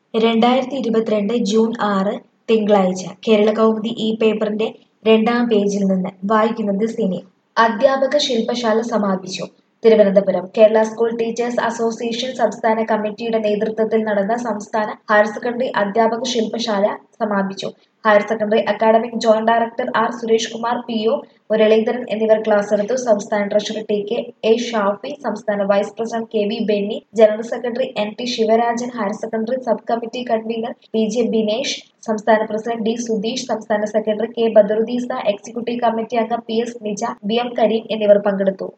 രണ്ടായിരത്തി ഇരുപത്തിരണ്ട് ജൂൺ ആറ് തിങ്കളാഴ്ച കേരളകൗമുദി ഈ പേപ്പറിന്റെ രണ്ടാം പേജിൽ നിന്ന് വായിക്കുന്നത് സിനി അധ്യാപക ശില്പശാല സമാപിച്ചു Thiruvananthapuram Kerala school teachers association സംസ്ഥാന കമ്മിറ്റിയുടെ നേതൃത്വത്തിൽ നടന്ന സംസ്ഥാന ഹയർ സെക്കൻഡറി അധ്യാപക ശില്പശാല സമാപിച്ചു higher secondary academic joint director R Suresh Kumar P O Muraleedharan എന്നിവർ ക്ലാസ് എടുത്തു സംസ്ഥാന treasurer T K A Shafi സംസ്ഥാന vice president K V Benny general secretary N T Sivarajan higher secondary sub committee convener P J Binesh സംസ്ഥാന president D Sudheesh സംസ്ഥാന secretary K ബദറുദ്ദീസ executive committee അംഗം P S Nija B M Kareem എന്നിവർ പങ്കെടുത്തു